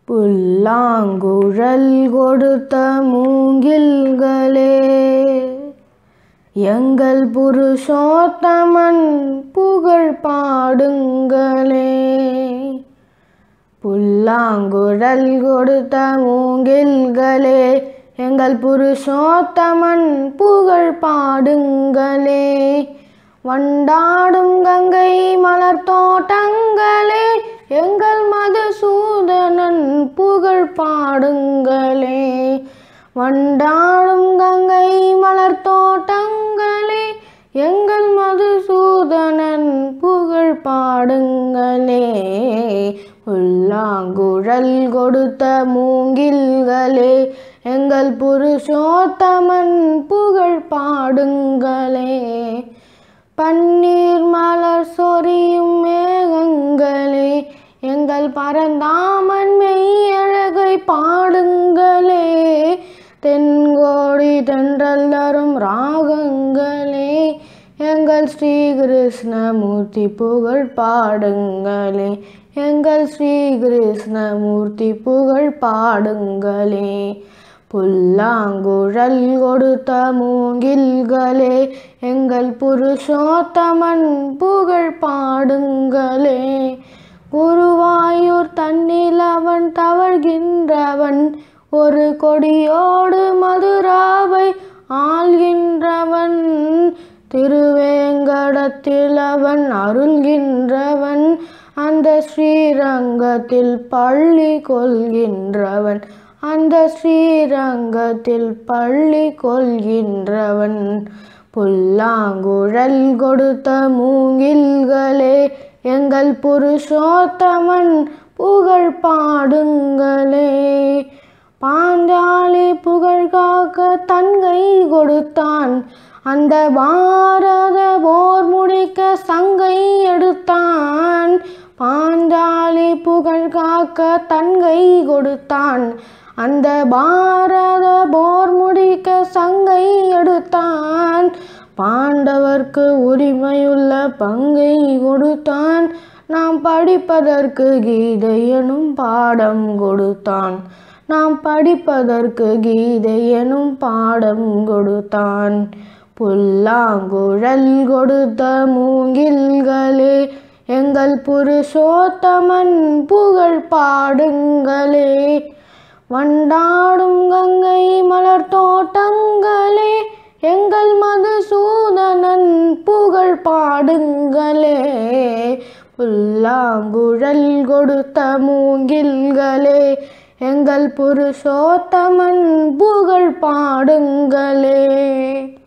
புல்லாங்குழல் கொடுத்த மூங்கில்களே எங்கள் புருஷோத்தமன் புகழ் பாடுங்களே புல்லாங்குழல் கொடுத்த மூங்கில்களே எங்கள் புருஷோத்தமன் புகழ் பாடுங்களே வண்டாடும் கங்கை மலர் தோட்டங்களே எங்கள் மதுசூதனன் புகழ் பாடுங்களே வண்டாடும் கங்கை மலர் தோட்டங்களே எங்கள் மதுசூதனன் புகழ் பாடுங்களே உள்ளாங்குழல் கொடுத்த மூங்கில்களே எங்கள் புருஷோத்தமன் புகழ் பாடுங்களே பன்னீர் மலர் சொரியும் மேகங்களே எங்கள் பரந்தாமன் மெய்யழகை பாடுங்களே தென்கோடி தென்றல் தரும் ராகங்களே எங்கள் ஸ்ரீ கிருஷ்ணமூர்த்தி புகழ் பாடுங்களே எங்கள் ஸ்ரீ கிருஷ்ணமூர்த்தி புகழ் பாடுங்களே புல்லாங்குழல் கொடுத்த மூங்கில்களே எங்கள் புருஷோத்தமன் புகழ் பாடுங்களே குருவாயூர் தன்னில் அவன் தவழ்கின்றவன் ஒரு கொடியோடு மதுராவை ஆள்கின்றவன் திருவேங்கடத்தில் அவன் அருள்கின்றவன் அந்த ஸ்ரீரங்கத்தில் பள்ளி கொள்கின்றவன் அந்த ஸ்ரீரங்கத்தில் பள்ளி கொள்கின்றவன் புல்லாங்குழல் கொடுத்த மூங்கில்களே எங்கள் புருஷோத்தமன் புகழ் பாடுங்களே பாஞ்சாலி புகழ் காக்க தன்கை கொடுத்தான் அந்த பாரத போர் முடிக்க சங்கை எடுத்தான் பாஞ்சாலி புகழ் காக்க தன்கை கொடுத்தான் அந்த பாரத போர் முடிக்க சங்கை எடுத்தான் பாண்டவர்க்கு உரிமையுள்ள பங்கை கொடுத்தான் நாம் படிப்பதற்கு கீதை எனும் பாடம் கொடுத்தான் நாம் படிப்பதற்கு கீதை எனும் பாடம் கொடுத்தான் புல்லாங்குழல் கொடுத்த மூங்கில்களே எங்கள் புருஷோத்தமன் புகழ் பாடுங்களே வண்டாடும் கங்கை மலர் தோட்டங்களே எங்கள் மதுசூதனன் புகழ் பாடுங்களே புல்லாங்குழல் கொடுத்த மூங்கில்களே எங்கள் புருஷோத்தமன் புகழ் பாடுங்களே